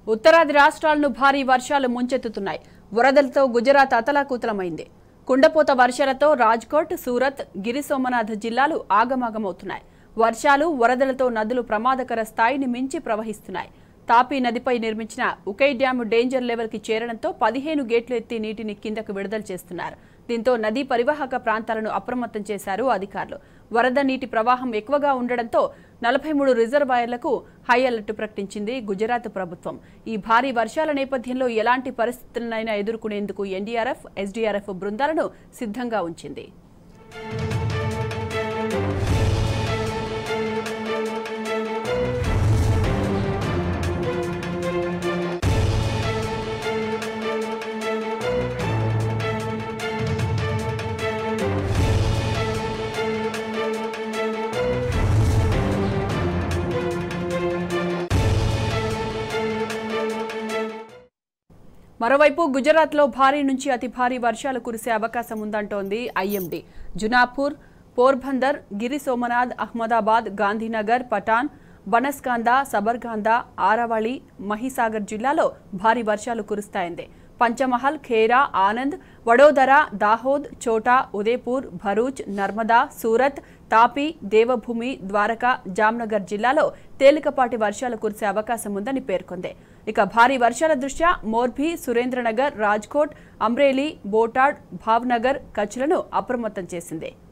ఉత్తరాది రాష్ట్రాలను భారీ వర్షాలు ముంచెత్తుతున్నాయి వరదలతో గుజరాత్ అతలాకుతలమైంది కుండపోత వర్షాలతో రాజ్కోట్ సూరత్ గిరి సోమనాథ్ జిల్లాలు ఆగమాగమవుతున్నాయి వర్షాలు వరదలతో నదులు ప్రమాదకర స్థాయిని మించి ప్రవహిస్తున్నాయి తాపీ నదిపై నిర్మించిన ఉకై డ్యాం డేంజర్ లెవెల్ కి చేరడంతో పదిహేను గేట్లు ఎత్తి నీటిని కిందకు విడుదల చేస్తున్నారు దీంతో నదీ పరివాహక ప్రాంతాలను అప్రమత్తం చేశారు అధికారులు వరద నీటి ప్రవాహం ఎక్కువగా ఉండడంతో నలభై మూడు రిజర్వాయర్లకు హై అలర్ట్ ప్రకటించింది గుజరాత్ ప్రభుత్వం ఈ భారీ వర్షాల నేపథ్యంలో ఎలాంటి పరిస్థితులనైనా ఎదుర్కొనేందుకు ఎన్డీఆర్ఎఫ్ ఎస్డీఆర్ఎఫ్ బృందాలను సిద్ధంగా ఉంచింది మరోవైపు గుజరాత్లో భారీ నుంచి అతి భారీ వర్షాలు కురిసే అవకాశం ఉందంటోంది ఐఎండీ జునాపూర్ పోర్బందర్ గిరి సోమనాథ్ అహ్మదాబాద్ గాంధీనగర్ పటాన్ బనస్కాంద సబర్గాందా ఆరవళి మహిసాగర్ జిల్లాలో భారీ వర్షాలు కురుస్తాయంది పంచమహల్ ఖేరా ఆనంద్ వడోదర దాహోద్ చోటా ఉదయపూర్ భరూచ్ నర్మదా సూరత్ తాపీ దేవభూమి ద్వారకా జామ్నగర్ జిల్లాలో తేలికపాటి వర్షాలు కురిసే అవకాశం ఉందని పేర్కొంది ఇక భారీ వర్షాల దృష్ట్యా మోర్భీ సురేంద్రనగర్ రాజ్కోట్ అమ్రేలీ బోటాడ్ భావ్నగర్ కచ్లను అప్రమత్తం చేసింది